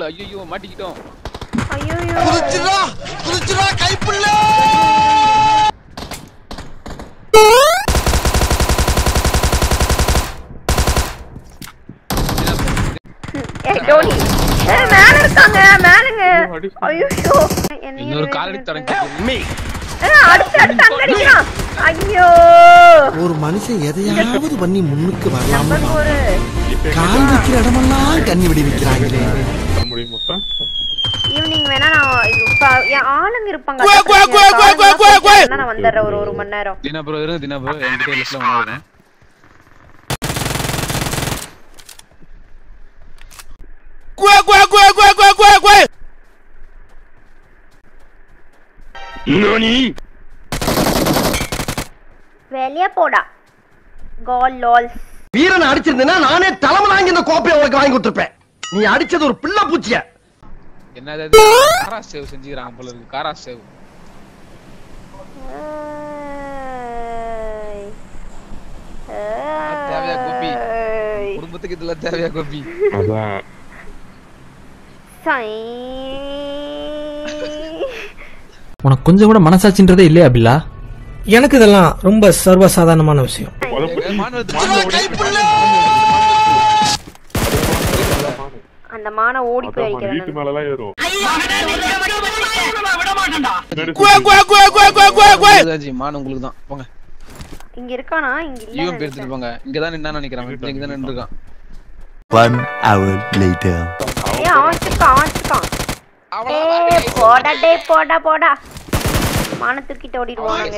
போல ஐயோ மாட்டிக்கிட்டோம் ஐயோ குதிச்சுடா குதிச்சுடா கைப்புள்ள ஏய் டோனி ஏய் மேல இருக்காங்க மேலங்க ஐயோ இன்னொரு காலடி தொடங்கி அடுத்து அடுத்து அங்க அடிக்கிறான் ஐயோ ஒரு மனுஷன் எதையாவது பண்ணி முன்னுக்கு வரலாம்னு நம்பர் ஒரு கால் வைக்கிற இடமெல்லாம் கண்ணி விடி வைக்கிறாங்களே ஈவினிங் வேணா நான் இப்ப என் ஆளுங்க இருப்பாங்க ஆளுங்க நான் வந்துடுறேன் ஒரு ஒரு மணி நேரம் தினா ப்ரோ இருங்க தினா ப்ரோ என்கிட்ட லிஸ்ட்ல ஒண்ணு வெளிய போடா கால் லால்ஸ் வீரனை அடிச்சிருந்தேன்னா நானே தலைமலாங்கி இந்த கோப்பையை உனக்கு வாங்கி கொடுத்துருப்பேன் நீ அடிச்சது ஒரு பிள்ளை பூச்சிய என்னது காரா சேவ் செஞ்சுக்கிறாங்க போல இருக்கு காரா சேவ் தேவையா கோபி குடும்பத்துக்கு இதெல்லாம் தேவையா கோபி உனக்கு கொஞ்சம் கூட மனசாட்சின்றதே இல்லையா பில்லா எனக்கு இதெல்லாம் ரொம்ப சர்வசாதாரணமான விஷயம் அந்த மான ஓடி போயிருக்கிறேன் வீட்டு மேலலாம் ஏறும் மான் உங்களுக்கு தான் போங்க இங்க இருக்கானா இங்க இல்ல யூஎம் எடுத்துட்டு போங்க இங்க தான் நின்னா நினைக்கிறேன் இங்க தான் நின்றுருக்கான் One hour later. ஏய் அவன் வச்சிருக்கான் அவன் வச்சிருக்கான் ஏய் போடா டேய் போடா போடா மான தூக்கிட்டு ஓடிடுவாங்க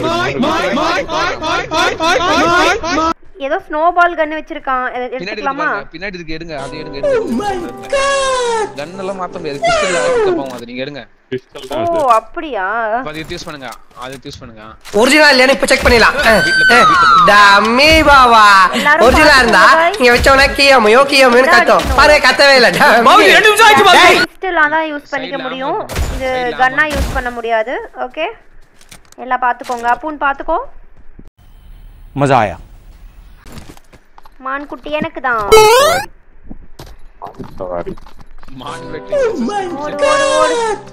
ஏதோ ஸ்னோ பால் கன் வச்சிருக்கான் எ- பின்னாடி இருக்கு எடுத்துக்கலாமா பாருங்க, பின்னாடி இருக்கு எடுங்க அது எடுங்க எடுங்க கன் எல்லாம் மாத்த முடியாது பிஸ்டல் போவோம் அது நீங்க எடுங்க ஓ அப்படியா அப்ப அதை யூஸ் பண்ணுங்க அதை யூஸ் பண்ணுங்க ஒரிஜினல் இல்லையானு இப்ப செக் பண்ணிடலாம் டம்மி பாவா எல்லாரும் ஒரிஜினலா இருந்தா பாருங்க. இங்க வச்சவன கியமையோ கியமையோன்னு கத்தும் பாருங்க கத்தவே இல்ல டேய். பிஸ்டலா தான் யூஸ் பண்ணிக்க Side ல முடியும் ஆமா. இது Side ல கன்னா ஆமா. யூஸ் பண்ண முடியாது ஓகே எல்லாம் பாத்துக்கோங்க அப்புன் பாத்துக்கோ मजा आया மான் குட்டி எனக்கு தான் சவாரி மான் வெட்டி ஓடு ஓடு ஓடு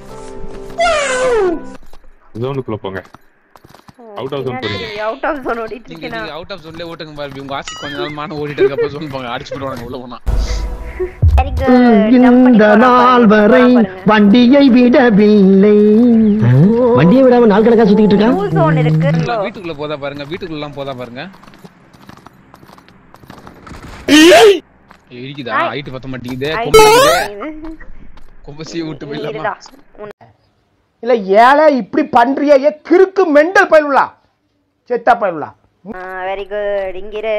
ஜோனுக்குள்ள போங்க Out of zone போறீங்க. அவுட் ஆஃப் ஜோன் ஓடிட்டு நீங்க இருக்கேனா நீங்க அவுட் ஆஃப் ஜோன்ல ஓட்டுங்க பாரு உங்க ஆசி கொஞ்ச நாள் மான ஓடிட்டு இருக்கப்ப ஜோன் போங்க அடிச்சு போடுவாங்க உள்ள போனா வெரி குட் ஜம்ப் பண்ணி இந்த நாள் வரை வண்டியை விடவில்லை வண்டியை விடாம நாள் கணக்கா சுத்திட்டு இருக்கான் ரூல் ஜோன் இருக்கு இல்ல, வீட்டுக்குள்ள போதா பாருங்க வீட்டுக்குள்ள எல்லாம் போதா பாருங்க இருக்குதா ஹைட் பத்த மாட்டேங்குதே கொம்பசி விட்டு இருடா போயிடலாமா இல்ல ஏழை இப்படி பண்றியே ஏ கிறுக்கு மெண்டல் பயிலுலா செத்தா பயிலுலா வெரி குட் இங்க இரு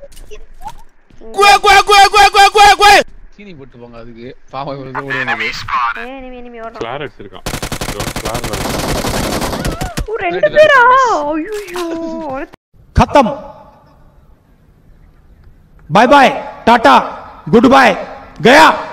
சீனி போட்டு போங்க அதுக்கு பாவம் இவ்வளவு தூரம் ஓடுவாங்க ஏய், இனிமே இனிமே ஓடுறான் கிளார் அடிச்சிருக்கான் கிளார் ஓ, ரெண்டு பேரா ஐயோ खत्म bye bye tata goodbye गया